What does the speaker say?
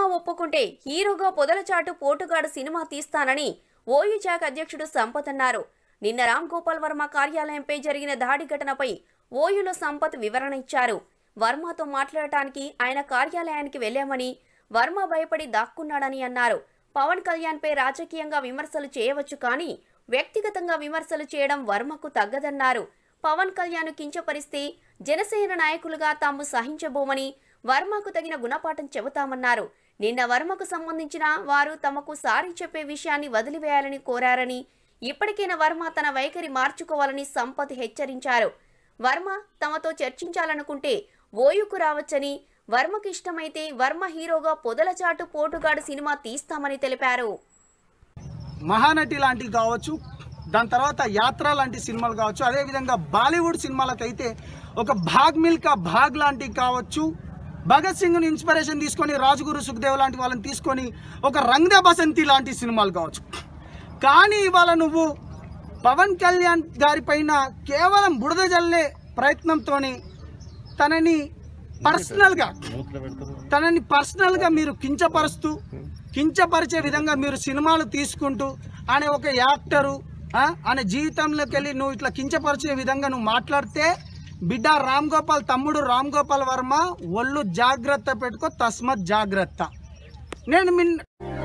ఒప్పుకుంటే హీరోగా పొదలచాటు పోటుగాడు cinema తీస్తానని OU శాఖ అధ్యక్షుడు సంపత్ అన్నారు నిన్న రామ్ గోపాల్ వర్మ కార్యాలయంపై జరిగిన దాడి ఘటనపై ఓయూలో సంపత్ వివరణ ఇచ్చారు వర్మతో మాట్లాడటానికి ఆయన కార్యాలయానికి వెళ్లామని వర్మ భయపడి దాక్కున్నాడని అన్నారు పవన్ కళ్యాణ్ పై రాజకీయంగా విమర్శలు చేయవచ్చు కానీ వ్యక్తిగతంగా విమర్శలు చేయడం వర్మకు తగ్గదన్నారు పవన్ కళ్యాణ్ కించపరిస్తే జనసేన నాయకులుగా తాము సహించబోమని వర్మకు తగిన గుణపాఠం చెబుతామన్నారు నిన్న వర్మకు సంబంధించిన వారు తమకు సారీ చెప్పే విషయాన్ని వదిలివేయాలని కోరారని ఇప్పటికైనా వర్మ తన వైఖరి మార్చుకోవాలని సంపత్ హెచ్చరించారు వర్మ తమతో చర్చించాలనుకుంటే ఓయుకు రావచ్చని వర్మకు ఇష్టమైతే వర్మ హీరోగా పొదలచాటు పోటుగాడు సినిమా తీస్తామని తెలిపారు మహానటి లాంటివి కావచ్చు దాని తర్వాత యాత్ర లాంటి సినిమాలు కావచ్చు అదేవిధంగా బాలీవుడ్ సినిమాలకైతే ఒక భాగ్ మిల్కా భాగ్ లాంటివి కావచ్చు భగత్ సింగ్ని ఇన్స్పిరేషన్ తీసుకొని రాజగురు సుఖదేవ్ లాంటి వాళ్ళని తీసుకొని ఒక రంగదే బసంతి లాంటి సినిమాలు కావచ్చు కానీ ఇవాళ నువ్వు పవన్ కళ్యాణ్ గారి పైన కేవలం బురద జల్లే ప్రయత్నంతోని తనని పర్సనల్గా తనని పర్సనల్గా మీరు కించపరుస్తూ కించపరిచే విధంగా మీరు సినిమాలు తీసుకుంటూ ఆయన ఒక యాక్టరు ఆ, ఆయన జీవితంలోకి వెళ్ళి నువ్వు ఇట్లా కించపరిచే విధంగా నువ్వు మాట్లాడితే బిడ్డ రామ్ గోపాల్ తమ్ముడు రామ్ గోపాల్ వర్మ ఒళ్ళు జాగ్రత్త పెట్టుకో తస్మత్ జాగ్రత్త నేను మిన్